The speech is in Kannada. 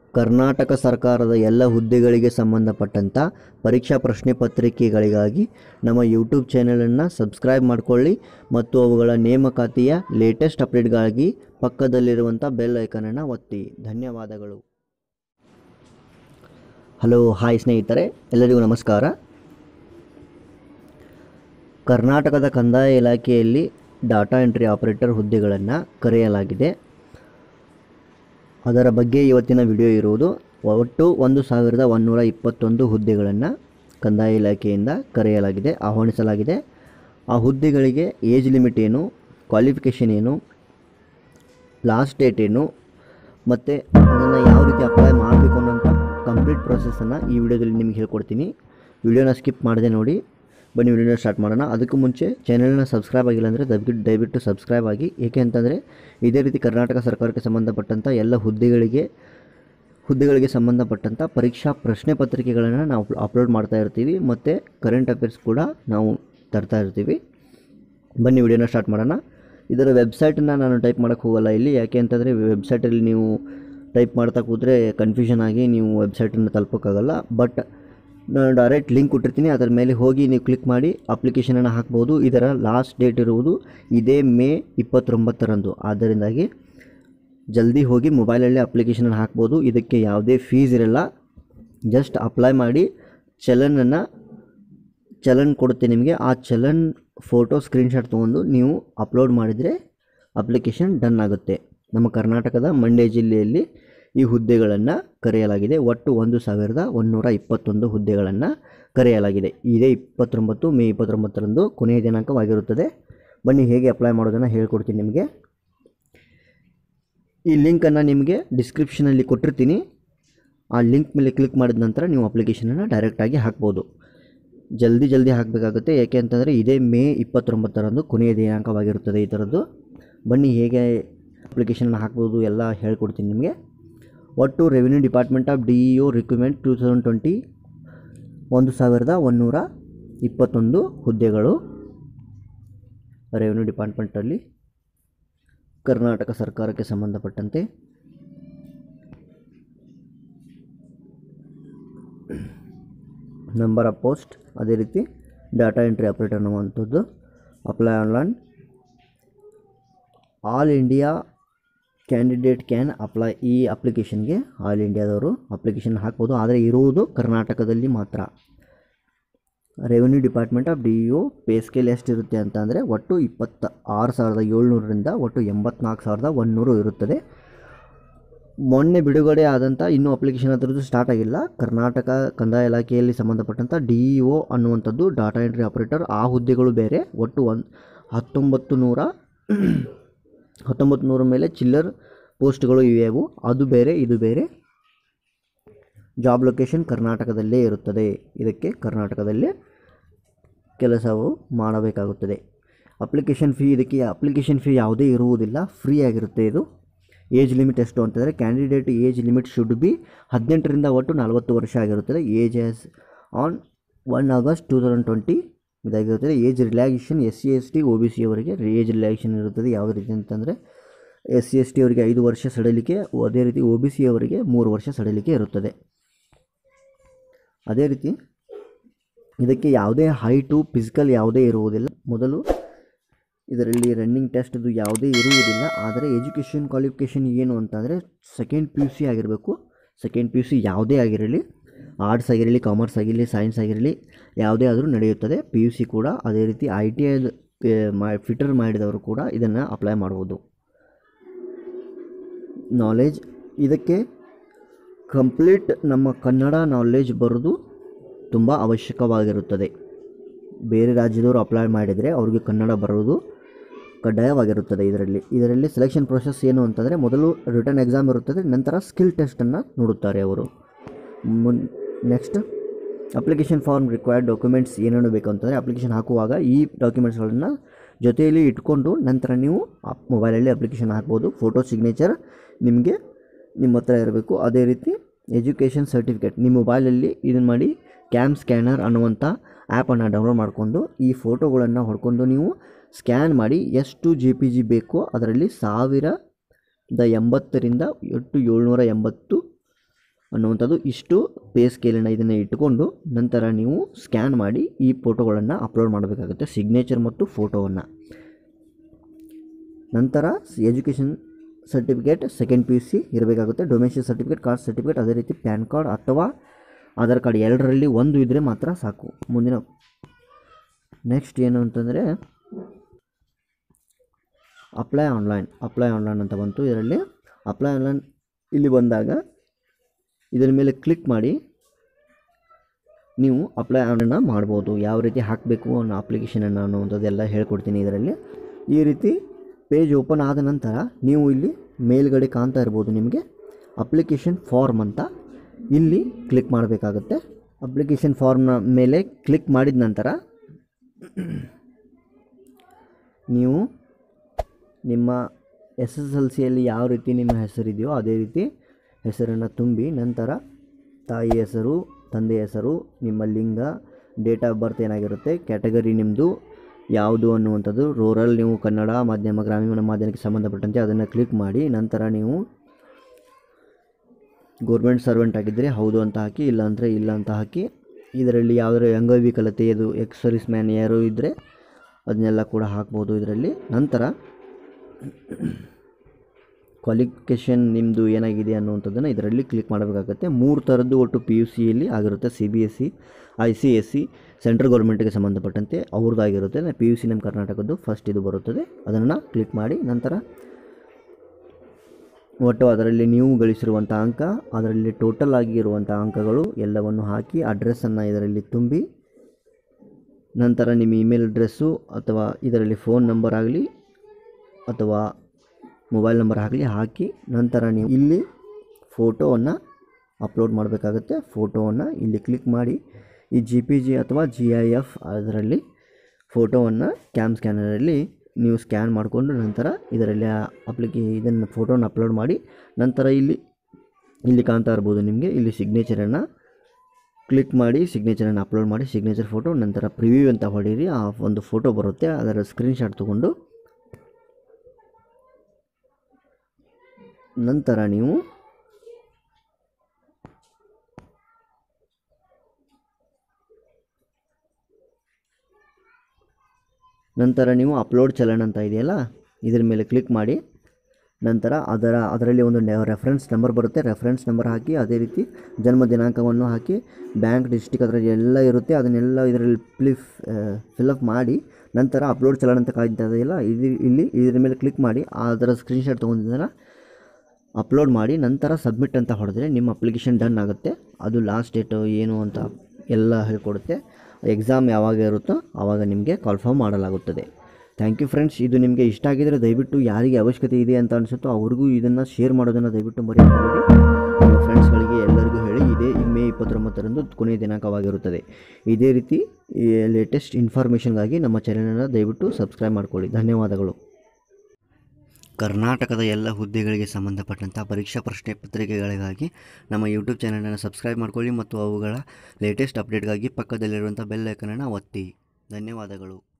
ಕರ್ನಾಟಕ ಸರ್ಕಾರದ ಎಲ್ಲ ಹುದ್ದೆಗಳಿಗೆ ಸಂಬಂಧಪಟ್ಟಂಥ ಪರೀಕ್ಷಾ ಪ್ರಶ್ನೆ ಪತ್ರಿಕೆಗಳಿಗಾಗಿ ನಮ್ಮ ಯೂಟ್ಯೂಬ್ ಚಾನಲನ್ನು ಸಬ್ಸ್ಕ್ರೈಬ್ ಮಾಡಿಕೊಳ್ಳಿ ಮತ್ತು ಅವುಗಳ ನೇಮಕಾತಿಯ ಲೇಟೆಸ್ಟ್ ಅಪ್ಡೇಟ್ಗಾಗಿ ಪಕ್ಕದಲ್ಲಿರುವಂಥ ಬೆಲ್ ಐಕನನ್ನು ಒತ್ತಿ ಧನ್ಯವಾದಗಳು ಹಲೋ ಹಾಯ್ ಸ್ನೇಹಿತರೆ ಎಲ್ಲರಿಗೂ ನಮಸ್ಕಾರ ಕರ್ನಾಟಕದ ಕಂದಾಯ ಇಲಾಖೆಯಲ್ಲಿ ಡಾಟಾ ಎಂಟ್ರಿ ಆಪರೇಟರ್ ಹುದ್ದೆಗಳನ್ನು ಕರೆಯಲಾಗಿದೆ ಅದರ ಬಗ್ಗೆ ಇವತ್ತಿನ ವಿಡಿಯೋ ಇರುವುದು ಒಟ್ಟು ಒಂದು ಸಾವಿರದ ಒಂದುನೂರ ಇಪ್ಪತ್ತೊಂದು ಹುದ್ದೆಗಳನ್ನು ಕಂದಾಯ ಇಲಾಖೆಯಿಂದ ಕರೆಯಲಾಗಿದೆ ಆಹ್ವಾನಿಸಲಾಗಿದೆ ಆ ಹುದ್ದೆಗಳಿಗೆ ಏಜ್ ಲಿಮಿಟ್ ಏನು ಕ್ವಾಲಿಫಿಕೇಷನ್ ಏನು ಲಾಸ್ಟ್ ಡೇಟ್ ಏನು ಮತ್ತು ಅದನ್ನು ಯಾವ ರೀತಿ ಅಪ್ಲೈ ಮಾಡಬೇಕು ಅನ್ನೋಂಥ ಕಂಪ್ಲೀಟ್ ಪ್ರೊಸೆಸನ್ನು ಈ ವಿಡಿಯೋದಲ್ಲಿ ನಿಮಗೆ ಹೇಳ್ಕೊಡ್ತೀನಿ ವಿಡಿಯೋನ ಸ್ಕಿಪ್ ಮಾಡದೆ ನೋಡಿ ಬನ್ನಿ ವಿಡಿಯೋನ ಸ್ಟಾರ್ಟ್ ಮಾಡೋಣ ಅದಕ್ಕೂ ಮುಂಚೆ ಚಾನಲ್ನ ಸಬ್ಸ್ಕ್ರೈಬ್ ಆಗಿಲ್ಲ ಅಂದರೆ ದಯವಿಟ್ಟು ದಯವಿಟ್ಟು ಸಬ್ಸ್ಕ್ರೈಬ್ ಆಗಿ ಏಕೆ ಅಂತಂದರೆ ಇದೇ ರೀತಿ ಕರ್ನಾಟಕ ಸರ್ಕಾರಕ್ಕೆ ಸಂಬಂಧಪಟ್ಟಂಥ ಎಲ್ಲ ಹುದ್ದೆಗಳಿಗೆ ಹುದ್ದೆಗಳಿಗೆ ಸಂಬಂಧಪಟ್ಟಂಥ ಪರೀಕ್ಷಾ ಪ್ರಶ್ನೆ ಪತ್ರಿಕೆಗಳನ್ನು ನಾವು ಅಪ್ಲೋಡ್ ಮಾಡ್ತಾ ಇರ್ತೀವಿ ಮತ್ತು ಕರೆಂಟ್ ಅಫೇರ್ಸ್ ಕೂಡ ನಾವು ತರ್ತಾ ಇರ್ತೀವಿ ಬನ್ನಿ ವಿಡಿಯೋನ ಸ್ಟಾರ್ಟ್ ಮಾಡೋಣ ಇದರ ವೆಬ್ಸೈಟನ್ನು ನಾನು ಟೈಪ್ ಮಾಡೋಕ್ಕೆ ಹೋಗಲ್ಲ ಇಲ್ಲಿ ಯಾಕೆ ಅಂತಂದರೆ ವೆಬ್ಸೈಟಲ್ಲಿ ನೀವು ಟೈಪ್ ಮಾಡ್ತಾ ಕೂತ್ರೆ ಕನ್ಫ್ಯೂಷನ್ ಆಗಿ ನೀವು ವೆಬ್ಸೈಟನ್ನು ತಲುಪೋಕ್ಕಾಗಲ್ಲ ಬಟ್ ನಾನು ಡೈರೆಕ್ಟ್ ಲಿಂಕ್ ಕೊಟ್ಟಿರ್ತೀನಿ ಅದರ ಮೇಲೆ ಹೋಗಿ ನೀವು ಕ್ಲಿಕ್ ಮಾಡಿ ಅಪ್ಲಿಕೇಶನನ್ನು ಹಾಕ್ಬೋದು ಇದರ ಲಾಸ್ಟ್ ಡೇಟ್ ಇರುವುದು ಇದೇ ಮೇ ಇಪ್ಪತ್ತೊಂಬತ್ತರಂದು ಆದ್ದರಿಂದಾಗಿ ಜಲ್ದಿ ಹೋಗಿ ಮೊಬೈಲಲ್ಲೇ ಅಪ್ಲಿಕೇಶನನ್ನು ಹಾಕ್ಬೋದು ಇದಕ್ಕೆ ಯಾವುದೇ ಫೀಸ್ ಇರಲ್ಲ ಜಸ್ಟ್ ಅಪ್ಲೈ ಮಾಡಿ ಚಲನನ್ನು ಚಲನ್ ಕೊಡುತ್ತೆ ನಿಮಗೆ ಆ ಚಲನ್ ಫೋಟೋ ಸ್ಕ್ರೀನ್ಶಾಟ್ ತೊಗೊಂಡು ನೀವು ಅಪ್ಲೋಡ್ ಮಾಡಿದರೆ ಅಪ್ಲಿಕೇಶನ್ ಡನ್ ಆಗುತ್ತೆ ನಮ್ಮ ಕರ್ನಾಟಕದ ಮಂಡ್ಯ ಜಿಲ್ಲೆಯಲ್ಲಿ ಈ ಹುದ್ದೆಗಳನ್ನು ಕರೆಯಲಾಗಿದೆ ಒಟ್ಟು ಒಂದು ಸಾವಿರದ ಒಂದುನೂರ ಇಪ್ಪತ್ತೊಂದು ಹುದ್ದೆಗಳನ್ನು ಕರೆಯಲಾಗಿದೆ ಇದೇ ಇಪ್ಪತ್ತೊಂಬತ್ತು ಮೇ ಇಪ್ಪತ್ತೊಂಬತ್ತರಂದು ಕೊನೆಯ ದಿನಾಂಕವಾಗಿರುತ್ತದೆ ಬನ್ನಿ ಹೇಗೆ ಅಪ್ಲೈ ಮಾಡೋದನ್ನು ಹೇಳ್ಕೊಡ್ತೀನಿ ನಿಮಗೆ ಈ ಲಿಂಕನ್ನು ನಿಮಗೆ ಡಿಸ್ಕ್ರಿಪ್ಷನಲ್ಲಿ ಕೊಟ್ಟಿರ್ತೀನಿ ಆ ಲಿಂಕ್ ಮೇಲೆ ಕ್ಲಿಕ್ ಮಾಡಿದ ನಂತರ ನೀವು ಅಪ್ಲಿಕೇಶನನ್ನು ಡೈರೆಕ್ಟಾಗಿ ಹಾಕ್ಬೋದು ಜಲ್ದಿ ಜಲ್ದಿ ಹಾಕಬೇಕಾಗುತ್ತೆ ಯಾಕೆ ಅಂತಂದರೆ ಇದೇ ಮೇ ಇಪ್ಪತ್ತೊಂಬತ್ತರಂದು ಕೊನೆಯ ದಿನಾಂಕವಾಗಿರುತ್ತದೆ ಈ ಥರದ್ದು ಬನ್ನಿ ಹೇಗೆ ಅಪ್ಲಿಕೇಶನ್ ಹಾಕ್ಬೋದು ಎಲ್ಲ ಹೇಳ್ಕೊಡ್ತೀನಿ ನಿಮಗೆ ಒಟ್ಟು revenue department of D E O recruitment two thousand twenty ಒಂದು ಸಾವಿರದ ಒಂದುನೂರ ಇಪ್ಪತ್ತೊಂದು ಹುದ್ದೆಗಳು ರೆವಿನ್ಯೂ ಡಿಪಾರ್ಟ್ಮೆಂಟಲ್ಲಿ ಕರ್ನಾಟಕ ಸರ್ಕಾರಕ್ಕೆ ಸಂಬಂಧಪಟ್ಟಂತೆ ನಂಬರ್ ಆಫ್ ಪೋಸ್ಟ್ ಅದೇ ರೀತಿ ಡಾಟಾ ಎಂಟ್ರಿ ಆಪ್ರೇಟರ್ ಅನ್ನುವಂಥದ್ದು apply online all India candidate can apply ಈ ಅಪ್ಲಿಕೇಶನ್ಗೆ ಆಲ್ ಇಂಡಿಯಾದವರು ಅಪ್ಲಿಕೇಶನ್ ಹಾಕ್ಬೋದು ಆದರೆ ಇರುವುದು ಕರ್ನಾಟಕದಲ್ಲಿ ಮಾತ್ರ revenue department of D U pay scale ಎಷ್ಟಿರುತ್ತೆ ಅಂತ ಅಂದರೆ ಒಟ್ಟು ಇಪ್ಪತ್ತ ಆರು ಸಾವಿರದ ಏಳ್ನೂರರಿಂದ ಒಟ್ಟು ಎಂಬತ್ನಾಲ್ಕು ಸಾವಿರದ ಒಂದುನೂರು ಇರುತ್ತದೆ ಮೊನ್ನೆ ಬಿಡುಗಡೆ ಆದಂಥ ಇನ್ನೂ ಅಪ್ಲಿಕೇಶನ್ ಅದರದ್ದು ಸ್ಟಾರ್ಟ್ ಆಗಿಲ್ಲ ಕರ್ನಾಟಕ ಕಂದಾಯ ಇಲಾಖೆಯಲ್ಲಿ ಸಂಬಂಧಪಟ್ಟಂಥ ಡಿ ಇ ಒ ಅನ್ನುವಂಥದ್ದು ಡಾಟಾ ಎಂಟ್ರಿ ಆಪರೇಟರ್ ಆ ಹುದ್ದೆಗಳು ಬೇರೆ ಒಟ್ಟು ಒಂದು ಹತ್ತೊಂಬತ್ತು ನೂರ ಹತ್ತೊಂಬತ್ತು ನೂರ ಮೇಲೆ ಚಿಲ್ಲರ್ ಪೋಸ್ಟ್ಗಳು ಇವೆ ಅವು ಅದು ಬೇರೆ ಇದು ಬೇರೆ ಜಾಬ್ ಲೊಕೇಶನ್ ಕರ್ನಾಟಕದಲ್ಲೇ ಇರುತ್ತದೆ ಇದಕ್ಕೆ ಕರ್ನಾಟಕದಲ್ಲೇ ಕೆಲಸವು ಮಾಡಬೇಕಾಗುತ್ತದೆ ಅಪ್ಲಿಕೇಶನ್ ಫೀ ಇದಕ್ಕೆ ಅಪ್ಲಿಕೇಶನ್ ಫೀ ಯಾವುದೇ ಇರುವುದಿಲ್ಲ ಫ್ರೀ ಆಗಿರುತ್ತೆ ಇದು ಏಜ್ ಲಿಮಿಟ್ ಎಷ್ಟು ಅಂತಂದರೆ candidate age limit should be ಹದಿನೆಂಟರಿಂದ ಒಟ್ಟು ನಲವತ್ತು ವರ್ಷ ಆಗಿರುತ್ತದೆ age as on one August two thousand twenty ಇದಾಗಿರುತ್ತದೆ age relaxation S C S T O B C ಅವರಿಗೆ ಏಜ್ ರಿಲ್ಯಾಕ್ಸೇಷನ್ ಇರುತ್ತದೆ ಯಾವ ರೀತಿ ಅಂತಂದರೆ ಎಸ್ ಸಿ ಎಸ್ ಟಿ ಅವರಿಗೆ ಐದು ವರ್ಷ ಸಡಿಲಿಕೆ ಅದೇ ರೀತಿ ಒ ಬಿ ಸಿ ಅವರಿಗೆ ಮೂರು ವರ್ಷ ಸಡಿಲಿಕೆ ಇರುತ್ತದೆ ಅದೇ ರೀತಿ ಇದಕ್ಕೆ ಯಾವುದೇ ಹೈಟು ಫಿಸಿಕಲ್ ಯಾವುದೇ ಇರುವುದಿಲ್ಲ ಮೊದಲು ಇದರಲ್ಲಿ ರನ್ನಿಂಗ್ ಟೆಸ್ಟ್ದು ಯಾವುದೇ ಇರುವುದಿಲ್ಲ ಆದರೆ ಎಜುಕೇಷನ್ ಕ್ವಾಲಿಫಿಕೇಷನ್ ಏನು ಅಂತಂದರೆ ಸೆಕೆಂಡ್ ಪಿ ಯು ಸಿ ಆಗಿರಬೇಕು ಸೆಕೆಂಡ್ ಪಿ ಯು ಸಿ ಯಾವುದೇ ಆಗಿರಲಿ ಆರ್ಟ್ಸ್ ಆಗಿರಲಿ ಕಾಮರ್ಸ್ ಆಗಿರಲಿ ಸೈನ್ಸ್ ಆಗಿರಲಿ ಯಾವುದೇ ಆದರೂ ನಡೆಯುತ್ತದೆ ಪಿ ಯು ಸಿ ಕೂಡ ಅದೇ ರೀತಿ ಐ ಟಿ ಐದು ಫಿಟರ್ ಮಾಡಿದವರು ಕೂಡ ಇದನ್ನು ಅಪ್ಲೈ ಮಾಡ್ಬೋದು ನಾಲೆಜ್ ಇದಕ್ಕೆ ಕಂಪ್ಲೀಟ್ ನಮ್ಮ ಕನ್ನಡ ನಾಲೆಜ್ ಬರೋದು ತುಂಬ ಅವಶ್ಯಕವಾಗಿರುತ್ತದೆ ಬೇರೆ ರಾಜ್ಯದವರು ಅಪ್ಲೈ ಮಾಡಿದರೆ ಅವ್ರಿಗೆ ಕನ್ನಡ ಬರೋದು ಕಡ್ಡಾಯವಾಗಿರುತ್ತದೆ ಇದರಲ್ಲಿ ಇದರಲ್ಲಿ ಸೆಲೆಕ್ಷನ್ ಪ್ರೊಸೆಸ್ ಏನು ಅಂತಂದರೆ ಮೊದಲು ರಿಟರ್ನ್ ಎಕ್ಸಾಮ್ ಇರುತ್ತದೆ ನಂತರ ಸ್ಕಿಲ್ ಟೆಸ್ಟನ್ನು ನೋಡುತ್ತಾರೆ ಅವರು ಮುನ್ next application form required documents ಏನೇನು ಬೇಕು ಅಂತಂದರೆ ಅಪ್ಲಿಕೇಶನ್ ಹಾಕುವಾಗ ಈ ಡಾಕ್ಯುಮೆಂಟ್ಸ್ಗಳನ್ನು ಜೊತೆಯಲ್ಲಿ ಇಟ್ಕೊಂಡು ನಂತರ ನೀವು ಮೊಬೈಲಲ್ಲಿ ಅಪ್ಲಿಕೇಶನ್ ಹಾಕ್ಬೋದು ಫೋಟೋ ಸಿಗ್ನೇಚರ್ ನಿಮಗೆ ನಿಮ್ಮ ಹತ್ರ ಇರಬೇಕು ಅದೇ ರೀತಿ ಎಜುಕೇಷನ್ ಸರ್ಟಿಫಿಕೇಟ್ ನಿಮ್ಮ ಮೊಬೈಲಲ್ಲಿ ಇದನ್ನು ಮಾಡಿ ಕ್ಯಾಮ್ ಸ್ಕ್ಯಾನರ್ ಅನ್ನುವಂಥ ಆ್ಯಪನ್ನು ಡೌನ್ಲೋಡ್ ಮಾಡಿಕೊಂಡು ಈ ಫೋಟೋಗಳನ್ನು ಹೊಡ್ಕೊಂಡು ನೀವು ಸ್ಕ್ಯಾನ್ ಮಾಡಿ ಎಷ್ಟು ಜಿ ಪಿ ಜಿ ಬೇಕೋ ಅದರಲ್ಲಿ ಸಾವಿರದ ಎಂಬತ್ತರಿಂದ ಒಟ್ಟು ಏಳ್ನೂರ ಎಂಬತ್ತು ಅನ್ನುವಂಥದ್ದು ಇಷ್ಟು ಪೇ ಸ್ಕೇಲಿನ ಇದನ್ನು ಇಟ್ಟುಕೊಂಡು ನಂತರ ನೀವು ಸ್ಕ್ಯಾನ್ ಮಾಡಿ ಈ ಫೋಟೋಗಳನ್ನು ಅಪ್ಲೋಡ್ ಮಾಡಬೇಕಾಗುತ್ತೆ ಸಿಗ್ನೇಚರ್ ಮತ್ತು ಫೋಟೋವನ್ನು ನಂತರ education certificate second P U C ಇರಬೇಕಾಗುತ್ತೆ ಡೊಮೆಸ್ಟಿಕ್ ಸರ್ಟಿಫಿಕೇಟ್ ಕಾಸ್ಟ್ ಸರ್ಟಿಫಿಕೇಟ್ ಅದೇ ರೀತಿ ಪ್ಯಾನ್ ಕಾರ್ಡ್ ಅಥವಾ ಆಧಾರ್ ಕಾರ್ಡ್ ಎರಡರಲ್ಲಿ ಒಂದು ಇದ್ದರೆ ಮಾತ್ರ ಸಾಕು ಮುಂದಿನ ನೆಕ್ಸ್ಟ್ ಏನು ಅಂತಂದರೆ ಅಪ್ಲೈ ಆನ್ಲೈನ್ ಅಪ್ಲೈ ಆನ್ಲೈನ್ ಅಂತ ಬಂತು ಇದರಲ್ಲಿ ಅಪ್ಲೈ ಆನ್ಲೈನ್ ಇಲ್ಲಿ ಬಂದಾಗ ಇದರ ಮೇಲೆ ಕ್ಲಿಕ್ ಮಾಡಿ ನೀವು ಅಪ್ಲೈ ಆನ್ಲೈನ್ನ ಮಾಡ್ಬೋದು ಯಾವ ರೀತಿ ಹಾಕಬೇಕು ಅನ್ನೋ ಅಪ್ಲಿಕೇಶನನ್ನು ಅನ್ನುವಂಥದ್ದೆಲ್ಲ ಹೇಳ್ಕೊಡ್ತೀನಿ ಇದರಲ್ಲಿ ಈ ರೀತಿ ಪೇಜ್ ಓಪನ್ ಆದ ನಂತರ ನೀವು ಇಲ್ಲಿ ಮೇಲ್ಗಡೆ ಕಾಣ್ತಾ ಇರ್ಬೋದು ನಿಮಗೆ ಅಪ್ಲಿಕೇಶನ್ ಫಾರ್ಮ್ ಅಂತ ಇಲ್ಲಿ ಕ್ಲಿಕ್ ಮಾಡಬೇಕಾಗುತ್ತೆ ಅಪ್ಲಿಕೇಶನ್ ಫಾರ್ಮ್ನ ಮೇಲೆ ಕ್ಲಿಕ್ ಮಾಡಿದ ನಂತರ ನೀವು ನಿಮ್ಮ ಎಸ್ ಎಸ್ ಎಲ್ ಸಿಯಲ್ಲಿ ಯಾವ ರೀತಿ ನಿಮ್ಮ ಹೆಸರಿದೆಯೋ ಅದೇ ರೀತಿ ಹೆಸರನ್ನು ತುಂಬಿ ನಂತರ ತಾಯಿ ಹೆಸರು ತಂದೆ ಹೆಸರು ನಿಮ್ಮ ಲಿಂಗ ಡೇಟ್ ಆಫ್ ಬರ್ತ್ ಏನಾಗಿರುತ್ತೆ ಕ್ಯಾಟಗರಿ ನಿಮ್ಮದು ಯಾವುದು ಅನ್ನುವಂಥದ್ದು ರೂರಲ್ ನೀವು ಕನ್ನಡ ಮಾಧ್ಯಮ ಗ್ರಾಮೀಣ ಮಾಧ್ಯಮಕ್ಕೆ ಸಂಬಂಧಪಟ್ಟಂತೆ ಅದನ್ನು ಕ್ಲಿಕ್ ಮಾಡಿ ನಂತರ ನೀವು ಗೌರ್ಮೆಂಟ್ ಸರ್ವೆಂಟ್ ಆಗಿದ್ದರೆ ಹೌದು ಅಂತ ಹಾಕಿ ಇಲ್ಲ ಅಂದರೆ ಇಲ್ಲ ಅಂತ ಹಾಕಿ ಇದರಲ್ಲಿ ಯಾವುದಾದ್ರು ಅಂಗವಿಕಲತೆ ಇದು ಎಕ್ಸ್ ಸರ್ವಿಸ್ ಮ್ಯಾನ್ ಯಾರು ಇದ್ದರೆ ಅದನ್ನೆಲ್ಲ ಕೂಡ ಹಾಕ್ಬೋದು ಇದರಲ್ಲಿ ನಂತರ ಕ್ವಾಲಿಫಿಕೇಷನ್ ನಿಮ್ಮದು ಏನಾಗಿದೆ ಅನ್ನುವಂಥದ್ದನ್ನು ಇದರಲ್ಲಿ ಕ್ಲಿಕ್ ಮಾಡಬೇಕಾಗುತ್ತೆ ಮೂರು ಥರದ್ದು ಒಟ್ಟು ಪಿ ಯು ಸಿಯಲ್ಲಿ ಆಗಿರುತ್ತೆ C B S C I C S C central ಗೌರ್ಮೆಂಟ್ಗೆ ಸಂಬಂಧಪಟ್ಟಂತೆ ಅವ್ರದ್ದಾಗಿರುತ್ತೆ ಪಿ ಯು ಸಿ ನಮ್ಮ ಕರ್ನಾಟಕದ್ದು ಫಸ್ಟ್ ಇದು ಬರುತ್ತದೆ ಅದನ್ನು ಕ್ಲಿಕ್ ಮಾಡಿ ನಂತರ ಒಟ್ಟು ಅದರಲ್ಲಿ ನೀವು ಗಳಿಸಿರುವಂಥ ಅಂಕ ಅದರಲ್ಲಿ ಟೋಟಲ್ ಆಗಿರುವಂಥ ಅಂಕಗಳು ಎಲ್ಲವನ್ನು ಹಾಕಿ ಅಡ್ರೆಸ್ಸನ್ನು ಇದರಲ್ಲಿ ತುಂಬಿ ನಂತರ ನಿಮ್ಮ ಇಮೇಲ್ ಅಡ್ರೆಸ್ಸು ಅಥವಾ ಇದರಲ್ಲಿ ಫೋನ್ ನಂಬರ್ ಆಗಲಿ ಅಥವಾ ಮೊಬೈಲ್ ನಂಬರ್ ಆಗಲಿ ಹಾಕಿ ನಂತರ ನೀವು ಇಲ್ಲಿ ಫೋಟೋವನ್ನು ಅಪ್ಲೋಡ್ ಮಾಡಬೇಕಾಗುತ್ತೆ ಫೋಟೋವನ್ನು ಇಲ್ಲಿ ಕ್ಲಿಕ್ ಮಾಡಿ ಈ ಜಿ ಪಿ ಜಿ ಅಥವಾ ಜಿ ಐ ಎಫ್ ಅದರಲ್ಲಿ ಫೋಟೋವನ್ನು ಕ್ಯಾಮ್ ಸ್ಕ್ಯಾನರಲ್ಲಿ ನೀವು ಸ್ಕ್ಯಾನ್ ಮಾಡಿಕೊಂಡು ನಂತರ ಇದರಲ್ಲಿ ಅಪ್ಲಿಕೇ ಇದನ್ನು ಫೋಟೋನ ಅಪ್ಲೋಡ್ ಮಾಡಿ ನಂತರ ಇಲ್ಲಿ ಇಲ್ಲಿ ಕಾಣ್ತಾ ಇರ್ಬೋದು ನಿಮಗೆ ಇಲ್ಲಿ ಸಿಗ್ನೇಚರನ್ನು ಕ್ಲಿಕ್ ಮಾಡಿ ಸಿಗ್ನೇಚರನ್ನು ಅಪ್ಲೋಡ್ ಮಾಡಿ ಸಿಗ್ನೇಚರ್ ಫೋಟೋ ನಂತರ ಪ್ರಿವ್ಯೂ ಅಂತ ಹೊಡೀರಿ ಆ ಒಂದು ಫೋಟೋ ಬರುತ್ತೆ ಅದರ ಸ್ಕ್ರೀನ್ಶಾಟ್ ತೊಗೊಂಡು ನಂತರ ನೀವು ನಂತರ ನೀವು ಅಪ್ಲೋಡ್ ಚಲನ್ ಅಂತ ಇದೆಯಲ್ಲ ಇದ್ರ ಮೇಲೆ ಕ್ಲಿಕ್ ಮಾಡಿ ನಂತರ ಅದರ ಅದರಲ್ಲಿ ಒಂದು ರೆಫರೆನ್ಸ್ ನಂಬರ್ ಬರುತ್ತೆ ರೆಫರೆನ್ಸ್ ನಂಬರ್ ಹಾಕಿ ಅದೇ ರೀತಿ ಜನ್ಮ ದಿನಾಂಕವನ್ನು ಹಾಕಿ ಬ್ಯಾಂಕ್ ಡಿಸ್ಟಿಕ್ ಅದರಲ್ಲಿ ಎಲ್ಲ ಇರುತ್ತೆ ಅದನ್ನೆಲ್ಲ ಇದರಲ್ಲಿ ಪ್ಲಿಫ್ ಫಿಲಪ್ ಮಾಡಿ ನಂತರ ಅಪ್ಲೋಡ್ ಚಲನ್ ಅಂತ ಕಾಯ್ತಾ ಇದೆಯಲ್ಲ ಇದು ಇಲ್ಲಿ ಇದ್ರ ಮೇಲೆ ಕ್ಲಿಕ್ ಮಾಡಿ ಅದರ ಸ್ಕ್ರೀನ್ಶಾಟ್ ತೊಗೊಂಡಿದ್ದರ ಅಪ್ಲೋಡ್ ಮಾಡಿ ನಂತರ ಸಬ್ಮಿಟ್ ಅಂತ ಹೊಡೆದ್ರೆ ನಿಮ್ಮ ಅಪ್ಲಿಕೇಶನ್ ಡನ್ ಆಗುತ್ತೆ ಅದು ಲಾಸ್ಟ್ ಡೇಟು ಏನು ಅಂತ ಎಲ್ಲ ಹೇಳ್ಕೊಡುತ್ತೆ ಎಕ್ಸಾಮ್ ಯಾವಾಗ ಇರುತ್ತೋ ಆವಾಗ ನಿಮಗೆ ಕಾಲ್ಫರ್ಮ್ ಮಾಡಲಾಗುತ್ತದೆ ಥ್ಯಾಂಕ್ ಯು ಫ್ರೆಂಡ್ಸ್ ಇದು ನಿಮಗೆ ಇಷ್ಟ ಆಗಿದರೆ ದಯವಿಟ್ಟು ಯಾರಿಗೆ ಅವಶ್ಯಕತೆ ಇದೆ ಅಂತ ಅನಿಸುತ್ತೋ ಅವ್ರಿಗೂ ಇದನ್ನು ಶೇರ್ ಮಾಡೋದನ್ನು ದಯವಿಟ್ಟು ಮರೆಯಬೇಡಿ ನಿಮ್ಮ ಫ್ರೆಂಡ್ಸ್ಗಳಿಗೆ ಎಲ್ಲರಿಗೂ ಹೇಳಿ ಇದೇ ಮೇ ಇಪ್ಪತ್ತೊಂಬತ್ತರಂದು ಕೊನೆಯ ದಿನಾಂಕವಾಗಿರುತ್ತದೆ ಇದೇ ರೀತಿ ಲೇಟೆಸ್ಟ್ ಇನ್ಫಾರ್ಮೇಷನ್ಗಾಗಿ ನಮ್ಮ ಚಾನಲನ್ನು ದಯವಿಟ್ಟು ಸಬ್ಸ್ಕ್ರೈಬ್ ಮಾಡಿಕೊಳ್ಳಿ ಧನ್ಯವಾದಗಳು ಕರ್ನಾಟಕದ ಎಲ್ಲ ಹುದ್ದೆಗಳಿಗೆ ಸಂಬಂಧಪಟ್ಟಂಥ ಪರೀಕ್ಷಾ ಪ್ರಶ್ನೆ ಪತ್ರಿಕೆಗಳಿಗಾಗಿ ನಮ್ಮ ಯೂಟ್ಯೂಬ್ ಚಾನಲನ್ನು ಸಬ್ಸ್ಕ್ರೈಬ್ ಮಾಡಿಕೊಳ್ಳಿ ಮತ್ತು ಅವುಗಳ ಲೇಟೆಸ್ಟ್ ಅಪ್ಡೇಟ್ಗಾಗಿ ಪಕ್ಕದಲ್ಲಿರುವಂಥ ಬೆಲ್ ಐಕನನ್ನು ಒತ್ತಿ ಧನ್ಯವಾದಗಳು